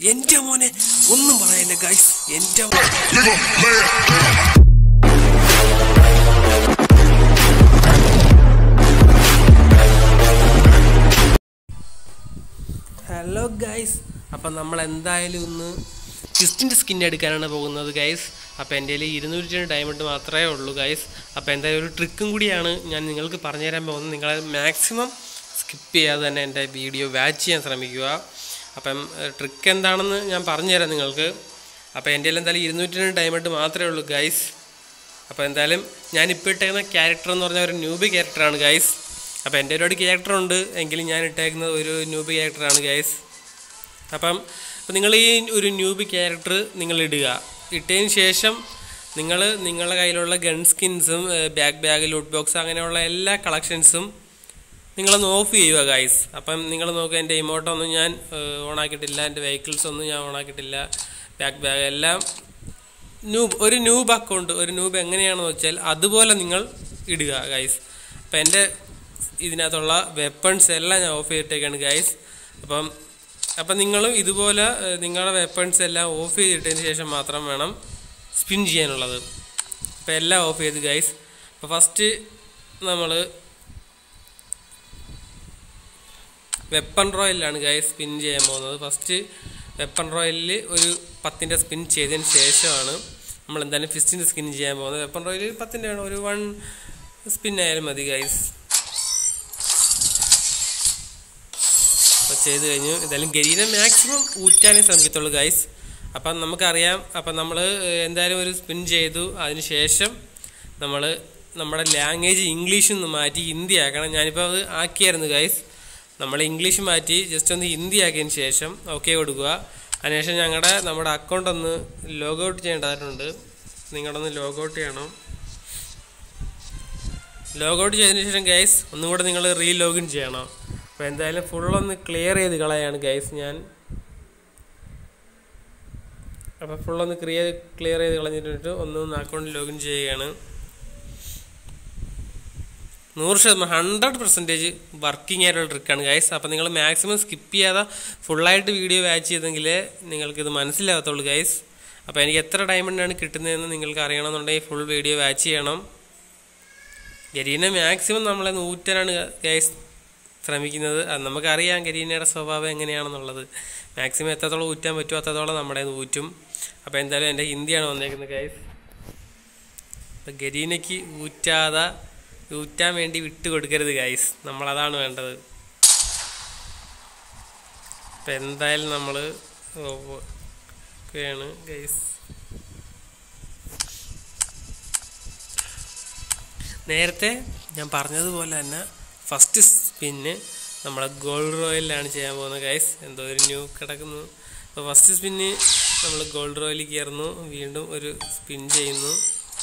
എന്റെ മോനെ ഒന്നും പറയല്ല ഗൈസ് എന്റെ ഹലോ ഗൈസ് അപ്പം നമ്മൾ എന്തായാലും ഇന്ന് ക്രിസ്റ്റിൻ്റെ സ്കിൻ എടുക്കാനാണ് പോകുന്നത് ഗൈസ് അപ്പോൾ എൻ്റെ കയ്യിൽ ഇരുന്നൂറ്റി രണ്ട് ഡയമണ്ട് മാത്രമേ ഉള്ളൂ ഗൈസ് അപ്പോൾ എന്തായാലും ഒരു ട്രിക്കും കൂടിയാണ് ഞാൻ നിങ്ങൾക്ക് പറഞ്ഞുതരാൻ പോകുന്നത് നിങ്ങൾ മാക്സിമം സ്കിപ്പ് ചെയ്യാതെ തന്നെ എൻ്റെ വീഡിയോ വാച്ച് ചെയ്യാൻ ശ്രമിക്കുക അപ്പം ട്രിക്ക് എന്താണെന്ന് ഞാൻ പറഞ്ഞുതരാം നിങ്ങൾക്ക് അപ്പോൾ എൻ്റെ കയ്യിൽ എന്തായാലും ഇരുന്നൂറ്റി രണ്ട് ഡയമണ്ട് മാത്രമേ ഉള്ളൂ ഗൈസ് അപ്പോൾ എന്തായാലും ഞാൻ ഇപ്പോൾ ഇട്ടേക്കുന്ന ക്യാരക്ടർ എന്ന് പറഞ്ഞാൽ ഒരു ന്യൂബി ക്യാരക്ടറാണ് ഗൈസ് അപ്പോൾ എൻ്റെ ഒരുപാട് ക്യാരക്ടർ ഉണ്ട് എങ്കിലും ഞാൻ ഇട്ടേക്കുന്നത് ഒരു ന്യൂബി ക്യാരക്ടറാണ് ഗൈസ് അപ്പം അപ്പം നിങ്ങൾ ഈ ഒരു ന്യൂബി ക്യാരക്ടർ നിങ്ങൾ ഇടുക ഇട്ടതിന് ശേഷം നിങ്ങൾ നിങ്ങളുടെ കയ്യിലുള്ള ഗൺ സ്കിൻസും ബാക്ക് ബാഗ് ലൂട്ട് ബോക്സ് അങ്ങനെയുള്ള എല്ലാ കളക്ഷൻസും നിങ്ങളൊന്ന് ഓഫ് ചെയ്യുക ഗൈസ് അപ്പം നിങ്ങൾ നോക്കുക എൻ്റെ ഇമോട്ടൊന്നും ഞാൻ ഓൺ ആക്കിയിട്ടില്ല എൻ്റെ വെഹിക്കിൾസ് ഒന്നും ഞാൻ ഓൺ ആക്കിയിട്ടില്ല ബാക്ക് ബാഗ് എല്ലാം ന്യൂബ് ഒരു ന്യൂബ് അക്കൗണ്ട് ഒരു ന്യൂബ് എങ്ങനെയാണെന്ന് വെച്ചാൽ അതുപോലെ നിങ്ങൾ ഇടുക ഗൈസ് അപ്പം എൻ്റെ ഇതിനകത്തുള്ള വെപ്പൺസ് എല്ലാം ഞാൻ ഓഫ് ചെയ്തിട്ടേക്കാണ് ഗൈസ് അപ്പം അപ്പം നിങ്ങളും ഇതുപോലെ ഏഹ്, നിങ്ങളുടെ വെപ്പൺസ് എല്ലാം ഓഫ് ചെയ്തിട്ടതിന് ശേഷം മാത്രം വേണം സ്പിൻ ചെയ്യാനുള്ളത് അപ്പം എല്ലാം ഓഫ് ചെയ്ത് ഗൈസ് അപ്പോൾ ഫസ്റ്റ് നമ്മൾ വെപ്പൺ റോയലിലാണ് ഗൈസ് സ്പിൻ ചെയ്യാൻ പോകുന്നത് ഫസ്റ്റ് വെപ്പൺ റോയലിൽ ഒരു പത്തിൻ്റെ സ്പിൻ ചെയ്തതിന് ശേഷമാണ് നമ്മൾ എന്തായാലും ഫിസ്റ്റിൻ്റെ സ്കിൻ ചെയ്യാൻ പോകുന്നത് വെപ്പൺ റോയലിൽ പത്തിൻ്റെ ആണ് ഒരു വൺ സ്പിൻ ആയാലും മതി ഗൈസ് അപ്പോൾ ചെയ്ത് കഴിഞ്ഞു എന്തായാലും ഗരീനെ മാക്സിമം ഊറ്റാനേ ശ്രമിക്കത്തുള്ളൂ ഗൈസ് അപ്പം നമുക്കറിയാം അപ്പം നമ്മൾ എന്തായാലും ഒരു സ്പിൻ ചെയ്തു അതിന് ശേഷം നമ്മൾ നമ്മുടെ ലാംഗ്വേജ് ഇംഗ്ലീഷിൽ നിന്ന് മാറ്റി ഹിന്ദി ആക്കണം ഞാനിപ്പോൾ അത് ആക്കിയായിരുന്നു ഗൈസ് നമ്മൾ ഇംഗ്ലീഷ് മാറ്റി ജസ്റ്റ് ഒന്ന് ഹിന്ദി ആക്കിയതിന് ശേഷം ഓക്കെ കൊടുക്കുക അതിനുശേഷം ഞങ്ങളുടെ നമ്മുടെ അക്കൗണ്ട് ഒന്ന് ലോഗൗട്ട് ചെയ്യേണ്ടതായിട്ടുണ്ട് നിങ്ങളൊന്ന് ലോഗൗട്ട് ചെയ്യണം ലോഗൗട്ട് ചെയ്തതിന് ശേഷം ഗൈസ് ഒന്നും കൂടെ നിങ്ങൾ റീ ലോഗിൻ ചെയ്യണം അപ്പോൾ എന്തായാലും ഫുള്ളൊന്ന് ക്ലിയർ ചെയ്ത് കളയാണ് ഗൈസ് ഞാൻ അപ്പോൾ ഫുള്ളൊന്ന് ക്ലിയർ ക്ലിയർ ചെയ്ത് കളഞ്ഞിട്ട് ഒന്ന് അക്കൗണ്ട് ലോഗിൻ ചെയ്യുകയാണ് നൂറ് ശതമാനം ഹൺഡ്രഡ് പെർസെൻറ്റേജ് വർക്കിംഗ് ആയിട്ടുള്ള ട്രിക്കാണ് ഗൈസ് അപ്പോൾ നിങ്ങൾ മാക്സിമം സ്കിപ്പ് ചെയ്യാതെ ഫുള്ളായിട്ട് വീഡിയോ വാച്ച് ചെയ്തെങ്കിലേ നിങ്ങൾക്കിത് മനസ്സിലാകത്തുള്ളൂ ഗൈസ് അപ്പോൾ എനിക്ക് എത്ര ഡയമണ്ടാണ് കിട്ടുന്നതെന്ന് നിങ്ങൾക്ക് അറിയണമെന്നുണ്ടെങ്കിൽ ഫുൾ വീഡിയോ വാച്ച് ചെയ്യണം ഗരീനെ മാക്സിമം നമ്മളെ നൂറ്റാനാണ് ഗൈസ് ശ്രമിക്കുന്നത് അത് നമുക്കറിയാം ഗരീനയുടെ സ്വഭാവം എങ്ങനെയാണെന്നുള്ളത് മാക്സിമം എത്രത്തോളം ഊറ്റാൻ പറ്റുമോ അത്രത്തോളം നമ്മുടെ ഊറ്റും അപ്പോൾ എന്തായാലും എൻ്റെ ഹിന്ദിയാണ് വന്നേക്കുന്നത് ഗൈസ് അപ്പം ഗരീനയ്ക്ക് ഊറ്റാതെ ഊറ്റാൻ വേണ്ടി വിട്ട് കൊടുക്കരുത് ഗൈസ് നമ്മളതാണ് വേണ്ടത് അപ്പം എന്തായാലും നമ്മൾ ഒക്കെയാണ് ഗൈസ് നേരത്തെ ഞാൻ പറഞ്ഞതുപോലെ തന്നെ ഫസ്റ്റ് സ്പിന്ന് നമ്മളെ ഗോൾഡ് റോയലിലാണ് ചെയ്യാൻ പോകുന്നത് ഗൈസ് എന്തോ ഒരു ന്യൂ കിടക്കുന്നു അപ്പോൾ ഫസ്റ്റ് സ്പിന്ന് നമ്മൾ ഗോൾഡ് റോയലിൽ കയറുന്നു വീണ്ടും ഒരു സ്പിൻ ചെയ്യുന്നു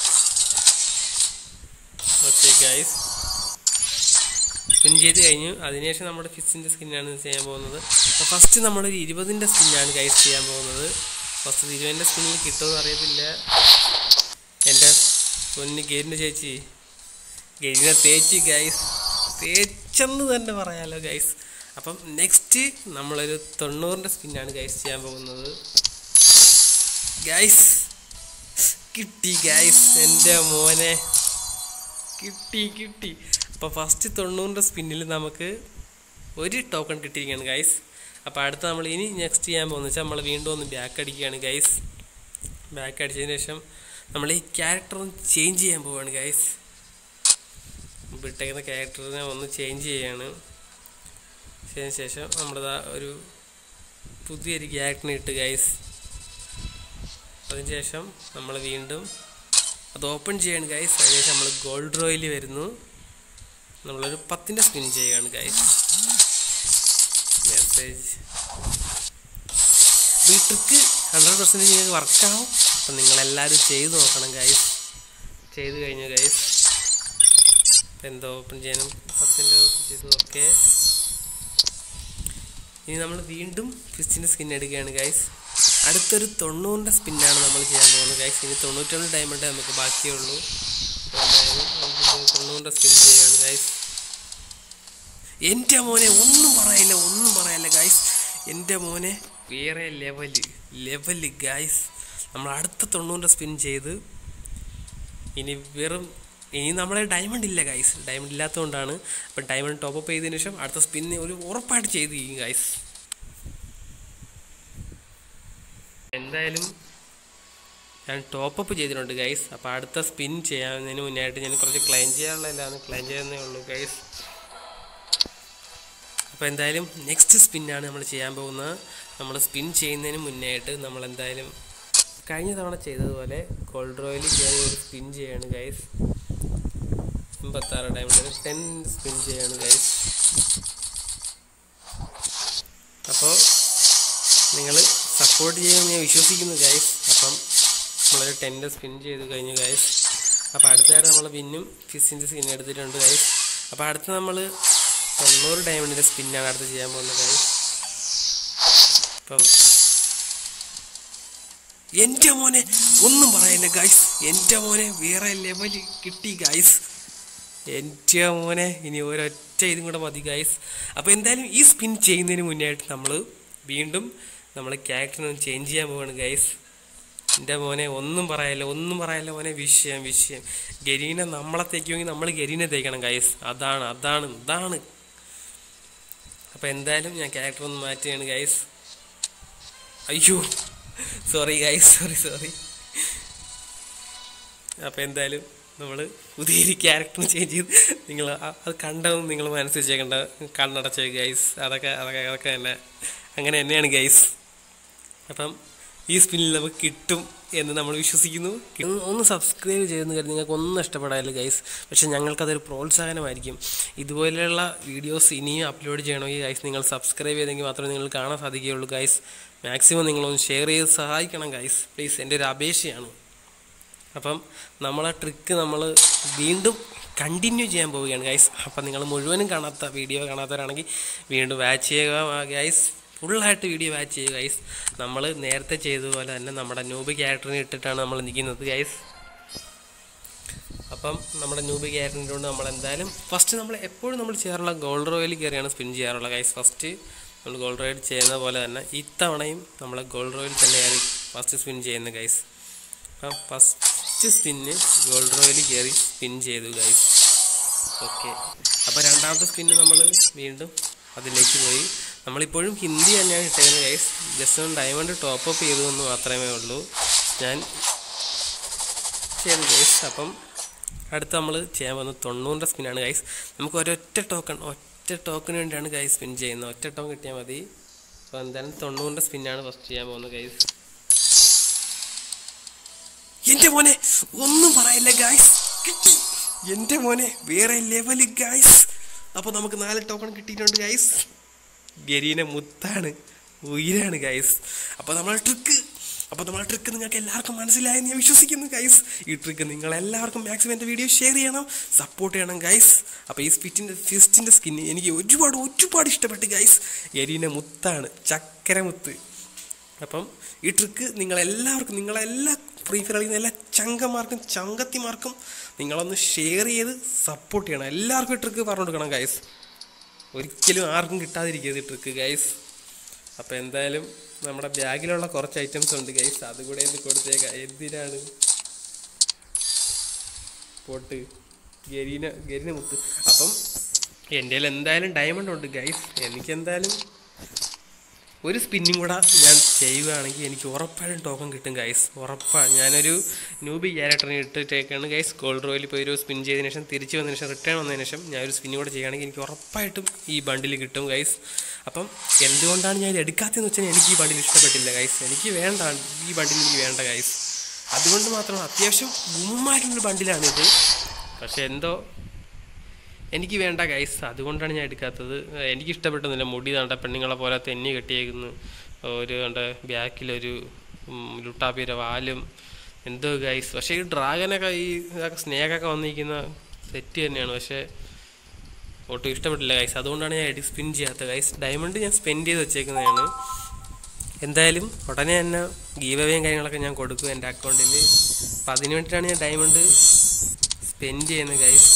ഓക്കെ ഗൈസ് സ്പിൻ ചെയ്ത് കഴിഞ്ഞു അതിനുശേഷം നമ്മുടെ ഫിഷിൻ്റെ സ്കിന്നാണ് ചെയ്യാൻ പോകുന്നത് അപ്പോൾ ഫസ്റ്റ് നമ്മളൊരു ഇരുപതിൻ്റെ സ്പിന്നാണ് ഗൈസ് ചെയ്യാൻ പോകുന്നത് ഫസ്റ്റ് ഇരുപതിൻ്റെ സ്പിന്നിൽ കിട്ടുമെന്ന് അറിയത്തില്ല എൻ്റെ പൊന്ന് ഗേരിൻ്റെ ചേച്ചി ഗെയിമിനെ തേച്ച് ഗൈസ് തേച്ചെന്ന് തന്നെ പറയാലോ ഗൈസ് അപ്പം നെക്സ്റ്റ് നമ്മളൊരു തൊണ്ണൂറിൻ്റെ സ്പിന്നാണ് ഗൈസ് ചെയ്യാൻ പോകുന്നത് ഗൈസ് കിട്ടി ഗൈസ് എൻ്റെ മോനെ കിട്ടി കിട്ടി അപ്പോൾ ഫസ്റ്റ് തൊണ്ണൂറിൻ്റെ സ്പിന്നിൽ നമുക്ക് ഒരു ടോക്കൺ കിട്ടിയിരിക്കുകയാണ് ഗൈസ് അപ്പോൾ അടുത്ത നമ്മൾ ഇനി നെക്സ്റ്റ് ചെയ്യാൻ പോകുന്നത് വെച്ചാൽ നമ്മൾ വീണ്ടും ഒന്ന് ബാക്ക് അടിക്കുകയാണ് ഗൈസ് ബാക്ക് അടിച്ചതിന് ശേഷം നമ്മൾ ഈ ക്യാരക്ടർ ഒന്ന് ചേഞ്ച് ചെയ്യാൻ പോവുകയാണ് ഗൈസ് ഇട്ടേക്കുന്ന ക്യാരക്ടറിനെ ഒന്ന് ചേഞ്ച് ചെയ്യാണ് ചെയ്തതിന് ശേഷം നമ്മളിതാ ഒരു പുതിയൊരു ക്യാരക്ടറിനെ ഇട്ട് ഗൈസ് അതിനുശേഷം നമ്മൾ വീണ്ടും അത് ഓപ്പൺ ചെയ്യാണ് ഗൈസ് അതിനുശേഷം നമ്മൾ ഗോൾഡ് റോയിൽ വരുന്നു നമ്മളൊരു പത്തിൻ്റെ സ്പിൻ ചെയ്യുകയാണ് ഗൈസ് മെസ്സേജ് അപ്പോൾ ഈ ട്രിക്ക് ഹൺഡ്രഡ് പെർസെൻറ്റേജ് നിങ്ങൾക്ക് വർക്കാവും അപ്പം നിങ്ങളെല്ലാവരും ചെയ്ത് നോക്കണം ഗൈസ് ചെയ്ത് കഴിഞ്ഞു ഗൈസ് എന്തോ ഓപ്പൺ ചെയ്യാനും പത്തിൻ്റെ ഓപ്പൺ ചെയ്തു ഓക്കെ ഇനി നമ്മൾ വീണ്ടും ഫിസ്റ്റിൻ്റെ സ്കിൻ എടുക്കുകയാണ് ഗൈസ് അടുത്തൊരു തൊണ്ണൂറിൻ്റെ സ്പിന്നാണ് നമ്മൾ ചെയ്യാൻ പോകുന്നത് ഗൈസ് ഇനി തൊണ്ണൂറ്റൊന്ന് ഡയമണ്ട് നമുക്ക് ബാക്കിയുള്ളൂ അപ്പോൾ എന്തായാലും നമുക്ക് തൊണ്ണൂറിൻ്റെ സ്പിൻ ചെയ്യുകയാണ് ഗൈസ് എൻ്റെ മോനെ ഒന്നും പറയില്ല ഒന്നും പറയില്ല ഗൈസ് എൻ്റെ മോനെ വേറെ ലെവല് ലെവല് ഗായ്സ് നമ്മൾ അടുത്ത തൊണ്ണൂറിൻ്റെ സ്പിൻ ചെയ്ത് ഇനി വെറും ഇനി നമ്മളെ ഡയമണ്ട് ഇല്ല ഗൈസ് ഡയമണ്ട് ഇല്ലാത്തതുകൊണ്ടാണ് അപ്പം ഡയമണ്ട് ടോപ്പ് അപ്പ് ചെയ്തതിന് ശേഷം അടുത്ത സ്പിന്ന് ഒരു ഉറപ്പായിട്ട് ചെയ്ത് ചെയ്യും ഗൈസ് എന്തായാലും ഞാൻ ടോപ്പ് അപ്പ് ചെയ്തിട്ടുണ്ട് ഗൈസ് അപ്പോൾ അടുത്ത സ്പിൻ ചെയ്യാവുന്നതിന് മുന്നായിട്ട് ഞാൻ കുറച്ച് ക്ലൈം ചെയ്യാനുള്ളതാണ് ക്ലൈം ചെയ്യുന്നേ ഉള്ളൂ ഗൈസ് അപ്പോൾ എന്തായാലും നെക്സ്റ്റ് സ്പിന്നാണ് നമ്മൾ ചെയ്യാൻ പോകുന്നത് നമ്മൾ സ്പിൻ ചെയ്യുന്നതിന് മുന്നായിട്ട് നമ്മൾ എന്തായാലും കഴിഞ്ഞ തവണ ചെയ്തതുപോലെ ഗോൾഡ് റോയിൽ കയറി ഒരു സ്പിൻ ചെയ്യാണ് ഗൈസ് എൺപത്താറ് ഡയമണ്ടിന് ടെൻ സ്പിൻ ചെയ്യാണ് ഗൈസ് അപ്പോൾ നിങ്ങൾ സപ്പോർട്ട് ചെയ്യുമെന്ന് ഞാൻ വിശ്വസിക്കുന്നു ഗൈസ് അപ്പം നമ്മളൊരു ടെൻ്റെ സ്പിൻ ചെയ്ത് കഴിഞ്ഞു ഗൈസ് അപ്പോൾ അടുത്തതായിട്ട് നമ്മൾ പിന്നും ഫിസിൻ്റെ സ്കിൻ എടുത്തിട്ടുണ്ട് ഗൈസ് അപ്പോൾ അടുത്ത് നമ്മൾ തൊണ്ണൂറ് ഡയമണ്ടിൻ്റെ സ്പിന്നാണ് അടുത്ത് ചെയ്യാൻ പോകുന്നത് ഗൈസ് അപ്പം എൻ്റെ മോനെ ഒന്നും പറയല്ല ഗൈസ് എൻ്റെ മോനെ വേറെ ലെവല് കിട്ടി ഗൈസ് എൻ്റെ മോനെ ഇനി ഒരൊറ്റ ഇതും കൂടെ മതി ഗൈസ് അപ്പോൾ എന്തായാലും ഈ സ്പിൻ ചെയ്യുന്നതിന് മുന്നായിട്ട് നമ്മൾ വീണ്ടും നമ്മൾ ക്യാരക്ടറിനൊന്ന് ചേഞ്ച് ചെയ്യാൻ പോവാണ് ഗൈസ് എൻ്റെ മോനെ ഒന്നും പറയല്ല ഒന്നും പറയല്ല മോനെ വിഷയം വിഷയം ഗരീനെ നമ്മളെ തേക്കുമെങ്കിൽ നമ്മൾ ഗരീനെ തേക്കണം ഗൈസ് അതാണ് അതാണ് ഇതാണ് അപ്പോൾ എന്തായാലും ഞാൻ ക്യാരക്ടർ ഒന്ന് മാറ്റുകയാണ് ഗൈസ് അയ്യോ സോറി ഗൈസ് സോറി സോറി അപ്പോൾ എന്തായാലും നമ്മൾ പുതിയൊരു ക്യാരക്ടർ ചേഞ്ച് ചെയ്ത് നിങ്ങൾ അത് കണ്ടതൊന്നും നിങ്ങൾ മനസ്സിൽ വെച്ചേക്കണ്ട കണ്ണടച്ച ഗൈസ് അതൊക്കെ അതൊക്കെ അതൊക്കെ തന്നെ അങ്ങനെ തന്നെയാണ് ഗൈസ് അപ്പം ഈ സ്പിന്നിൽ നമുക്ക് കിട്ടും എന്ന് നമ്മൾ വിശ്വസിക്കുന്നു ഒന്ന് ഒന്ന് സബ്സ്ക്രൈബ് ചെയ്യുന്ന കാര്യം നിങ്ങൾക്ക് ഒന്നും ഇഷ്ടപ്പെടാറില്ല ഗൈസ് പക്ഷെ ഞങ്ങൾക്കതൊരു പ്രോത്സാഹനമായിരിക്കും ഇതുപോലെയുള്ള വീഡിയോസ് ഇനിയും അപ്ലോഡ് ചെയ്യണമെങ്കിൽ ഗൈസ് നിങ്ങൾ സബ്സ്ക്രൈബ് ചെയ്തെങ്കിൽ മാത്രമേ നിങ്ങൾ കാണാൻ സാധിക്കുകയുള്ളൂ ഗൈസ് മാക്സിമം നിങ്ങളൊന്ന് ഷെയർ ചെയ്ത് സഹായിക്കണം ഗൈസ് പ്ലീസ് എൻ്റെ ഒരു അപേക്ഷയാണ് അപ്പം നമ്മളെ ട്രിക്ക് നമ്മൾ വീണ്ടും കണ്ടിന്യൂ ചെയ്യാൻ പോവുകയാണ് ഗൈസ് അപ്പം നിങ്ങൾ മുഴുവനും കാണാത്ത വീഡിയോ കാണാത്തവരാണെങ്കിൽ വീണ്ടും വാച്ച് ചെയ്യുക ഗൈസ് ഫുള്ളായിട്ട് വീഡിയോ വാച്ച് ചെയ്യുക ഗൈസ് നമ്മൾ നേരത്തെ ചെയ്തതുപോലെ തന്നെ നമ്മുടെ നൂബ് ക്യാരക്ടറിനെ ഇട്ടിട്ടാണ് നമ്മൾ നിൽക്കുന്നത് ഗൈസ് അപ്പം നമ്മുടെ നൂബ് ക്യാരക്ടറിൻ്റെ കൊണ്ട് നമ്മൾ എന്തായാലും ഫസ്റ്റ് നമ്മൾ എപ്പോഴും നമ്മൾ ചെയ്യാറുള്ള ഗോൾഡ് റോയിൽ കയറിയാണ് സ്പിൻ ചെയ്യാറുള്ളത് ഗൈസ് ഫസ്റ്റ് നമ്മൾ ഗോൾഡ് റോയിൽ ചെയ്യുന്ന പോലെ തന്നെ ഇത്തവണയും നമ്മൾ ഗോൾഡ് റോയിൽ തന്നെയാണ് ഫസ്റ്റ് സ്പിൻ ചെയ്യുന്നത് ഗൈസ് അപ്പം ഫസ്റ്റ് സ്പിന്ന് ഗോൾഡ് റോയിൽ കയറി സ്പിൻ ചെയ്തു ഗൈസ് ഓക്കെ അപ്പോൾ രണ്ടാമത്തെ സ്പിന്ന് നമ്മൾ വീണ്ടും അതിലേക്ക് പോയി നമ്മളിപ്പോഴും ഹിന്ദി തന്നെയാണ് ഇട്ടേക്കുന്നത് ഗൈസ് ജസ്റ്റ് ഒന്ന് ഡയമണ്ട് ടോപ്പ് അപ്പ് ചെയ്തു എന്ന് മാത്രമേ ഉള്ളൂ ഞാൻ ചെയ്തു ഗൈസ് അപ്പം അടുത്ത് നമ്മൾ ചെയ്യാൻ പോകുന്നത് തൊണ്ണൂറിൻ്റെ സ്പിന്നാണ് ഗൈസ് നമുക്ക് ഒരൊറ്റ ടോക്കൺ ഒറ്റ ടോക്കന് വേണ്ടിയാണ് ഗൈസ് സ്പിൻ ചെയ്യുന്നത് ഒറ്റ ടോക്കൺ കിട്ടിയാൽ മതി അപ്പോൾ എന്തായാലും തൊണ്ണൂറിൻ്റെ സ്പിന്നാണ് ഫസ്റ്റ് ചെയ്യാൻ പോകുന്നത് ഗൈസ് എന്റെ മോനെ ഒന്നും പറയില്ല ഗായ്സ് കിട്ടി എന്റെ മോനെ വേറെ ലെവല് ഗായ്സ് അപ്പോൾ നമുക്ക് നാല് ടോക്കൺ കിട്ടിയിട്ടുണ്ട് ഗായ്സ് ഗരീനെ മുത്താണ് ഉയരാണ് ഗൈസ് അപ്പോൾ നമ്മളെ ട്രിക്ക് അപ്പോൾ നമ്മളെ ട്രിക്ക് നിങ്ങൾക്ക് എല്ലാവർക്കും മനസ്സിലായെന്ന് ഞാൻ വിശ്വസിക്കുന്നു ഗൈസ് ഈ ട്രിക്ക് നിങ്ങൾ എല്ലാവർക്കും മാക്സിമം എൻ്റെ വീഡിയോ ഷെയർ ചെയ്യണം സപ്പോർട്ട് ചെയ്യണം ഗൈസ് അപ്പോൾ ഈ സ്പിറ്റിൻ്റെ ഫിസ്റ്റിൻ്റെ സ്കിന്ന് എനിക്ക് ഒരുപാട് ഒരുപാട് ഇഷ്ടപ്പെട്ടു ഗൈസ് ഗരീനെ മുത്താണ് ചക്കര മുത്ത് അപ്പം ഈ ട്രിക്ക് നിങ്ങളെല്ലാവർക്കും നിങ്ങളെല്ലാ ഫ്രീ ഫയർ കളിക്കുന്ന എല്ലാ ചങ്കന്മാർക്കും ചങ്കത്തിമാർക്കും നിങ്ങളൊന്ന് ഷെയർ ചെയ്ത് സപ്പോർട്ട് ചെയ്യണം എല്ലാവർക്കും ഈ ട്രിക്ക് പറഞ്ഞു കൊടുക്കണം ഗൈസ് ഒരിക്കലും ആർക്കും കിട്ടാതിരിക്കരുത് ഈ ട്രിക്ക് ഗൈസ് അപ്പോൾ എന്തായാലും നമ്മുടെ ബാഗിലുള്ള കുറച്ച് ഐറ്റംസ് ഉണ്ട് ഗൈസ് അതുകൂടെ ഒന്ന് കൊടുത്തേക്കാം എന്തിനാണ് പോട്ട് ഗരീന ഗരീന മുത്ത് അപ്പം എൻ്റെ കയ്യിൽ എന്തായാലും ഡയമണ്ട് ഉണ്ട് ഗൈസ് എനിക്ക് എന്തായാലും ഒരു സ്പിന്നും കൂടെ ഞാൻ ചെയ്യുകയാണെങ്കിൽ എനിക്ക് ഉറപ്പായിട്ടും ടോക്കൺ കിട്ടും ഗൈസ് ഉറപ്പാണ് ഞാനൊരു നൂബി ക്യാരക്ടറിനെ ഇട്ടിട്ടേക്കാണ് ഗൈസ് ഗോൾഡ് റോയിൽ പോയി ഒരു സ്പിൻ ചെയ്തതിന് ശേഷം തിരിച്ച് വന്നതിന് ശേഷം റിട്ടേൺ വന്നതിന് ശേഷം ഞാൻ ഒരു സ്പിന്നും കൂടെ ചെയ്യുകയാണെങ്കിൽ എനിക്ക് ഉറപ്പായിട്ടും ഈ ബണ്ടിൽ കിട്ടും ഗൈസ് അപ്പം എന്തുകൊണ്ടാണ് ഞാൻ ഇത് എടുക്കാത്തതെന്ന് വെച്ചാൽ എനിക്ക് ഈ ബണ്ടിൽ ഇഷ്ടപ്പെട്ടില്ല ഗൈസ് എനിക്ക് വേണ്ട ഈ ബണ്ടിൽ എനിക്ക് വേണ്ട ഗൈസ് അതുകൊണ്ട് മാത്രം അത്യാവശ്യം ഗുമ്മായിട്ടുള്ളൊരു ബണ്ടിലാണിത് പക്ഷെ എന്തോ എനിക്ക് വേണ്ട ഗൈസ് അതുകൊണ്ടാണ് ഞാൻ എടുക്കാത്തത് എനിക്ക് ഇഷ്ടപ്പെട്ടൊന്നുമില്ല മുടി കണ്ട പെണ്ണുങ്ങളെ പോലെ തെന്നി കെട്ടിയേക്കുന്നു ഒരു കണ്ട ബാക്കിലൊരു ലുട്ടാപ്പീര വാലും എന്തോ ഗൈസ് പക്ഷേ ഈ ഡ്രാഗനൊക്കെ ഈ ഇതൊക്കെ സ്നേഹമൊക്കെ വന്നിരിക്കുന്ന സെറ്റ് തന്നെയാണ് പക്ഷേ ഒട്ടും ഇഷ്ടപ്പെട്ടില്ല ഗൈസ് അതുകൊണ്ടാണ് ഞാൻ എഡി സ്പിൻ ചെയ്യാത്തത് ഗൈസ് ഡയമണ്ട് ഞാൻ സ്പെൻഡ് ചെയ്ത് വെച്ചേക്കുന്നതാണ് എന്തായാലും ഉടനെ തന്നെ ഗീവവേയും കാര്യങ്ങളൊക്കെ ഞാൻ കൊടുക്കും എൻ്റെ അക്കൗണ്ടിൽ അപ്പം അതിന് വേണ്ടിയിട്ടാണ് ഞാൻ ഡയമണ്ട് സ്പെൻഡ് ചെയ്യുന്നത് ഗൈസ്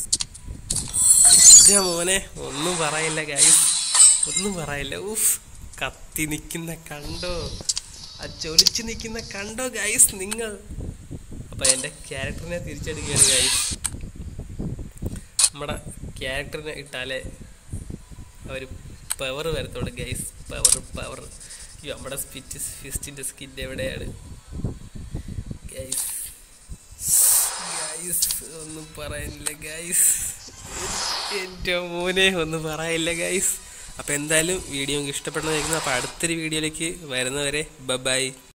ഇതാ മോനെ ഒന്നും പറയില്ല ഗൈസ് ഒന്നും പറയില്ല ഊഫ് കത്തി നിൽക്കുന്ന കണ്ടോ ആ ചൊലിച്ച് നിൽക്കുന്ന കണ്ടോ ഗൈസ് നിങ്ങൾ അപ്പം എൻ്റെ ക്യാരക്ടറിനെ തിരിച്ചെടുക്കുകയാണ് ഗൈസ് നമ്മുടെ ക്യാരക്ടറിനെ ഇട്ടാലേ ഒരു പവർ വരത്തുള്ളൂ ഗൈസ് പവർ പവർ അയ്യോ നമ്മുടെ സ്പിറ്റ് ഫിസ്റ്റിൻ്റെ സ്കിൻ എവിടെയാണ് ഗൈസ് ഗൈസ് ഒന്നും പറയാനില്ല ഗൈസ് എൻ്റെ മോനെ ഒന്നും പറയാനില്ല ഗൈസ് അപ്പോൾ എന്തായാലും വീഡിയോ നിങ്ങൾക്ക് ഇഷ്ടപ്പെടുന്നതായിരിക്കുന്നു അപ്പോൾ അടുത്തൊരു വീഡിയോയിലേക്ക് വരുന്നവരെ ബൈ